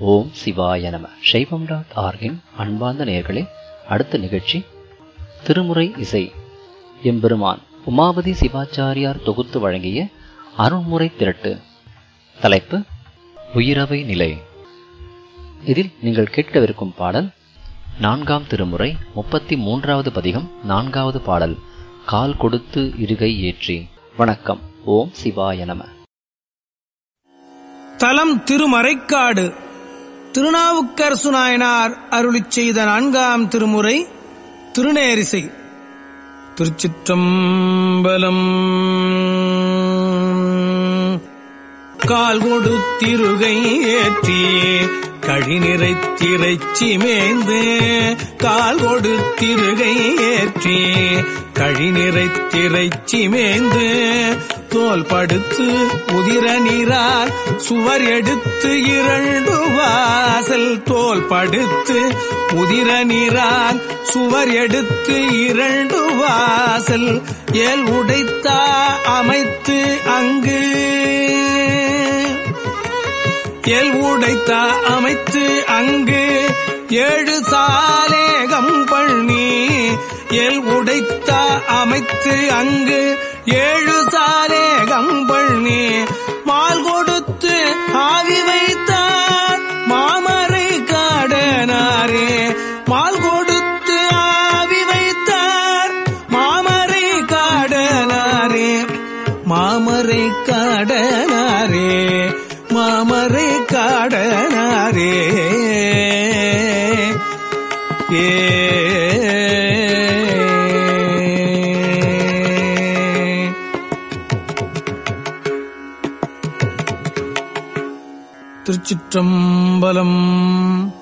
ஓம் சிவாய நம சைவம் டாட் ஆர்கின் அன்பார்ந்த நேயர்களே அடுத்த நிகழ்ச்சி திருமுறை இசை எம்பெருமான் உமாபதி சிவாச்சாரியார் தொகுத்து வழங்கிய அருண்முறை திரட்டு தலைப்பு உயிரவை நிலை இதில் நீங்கள் கேட்கவிருக்கும் பாடல் நான்காம் திருமுறை முப்பத்தி மூன்றாவது பதிகம் நான்காவது பாடல் கால் கொடுத்து இருகை ஏற்றி வணக்கம் ஓம் சிவாய நம தலம் திருமறைக்காடு திருநாவுக்கரசு நாயனார் அருளிச் செய்த நான்காம் திருமுறை திருநேரிசை திருச்சிற்றம்பலம் கால் கொடுத்திருகை ஏற்றி கழிநிறை திரைச்சி மேய்ந்து கால் கொடுத்திருகை ஏற்றி கழிநிறை திரைச்சி மேய்ந்து தோல் படுத்து உதிர நீரால் சுவர் எடுத்து இரண்டு வாசல் தோல் படுத்து உதிர நீரால் சுவர் எடுத்து இரண்டு வாசல் ஏல் உடைத்தா அமைத்து அங்கு எல் உடைத்தா அமைத்து அங்கு ஏழு சாலேகம் பண்ணி எல் உடைத்தா அமைத்து அங்கு ஏழு சாலேகம் பண்ணி மால் கொடுத்து ஆவி வைத்தார் மாமரை காடனாரே மால் கொடுத்து ஆவி வைத்தார் மாமரை காடனாரே மாமரை காடனாரே மாமரை காடனாரே ஏ திருச்சிற்றம்பலம்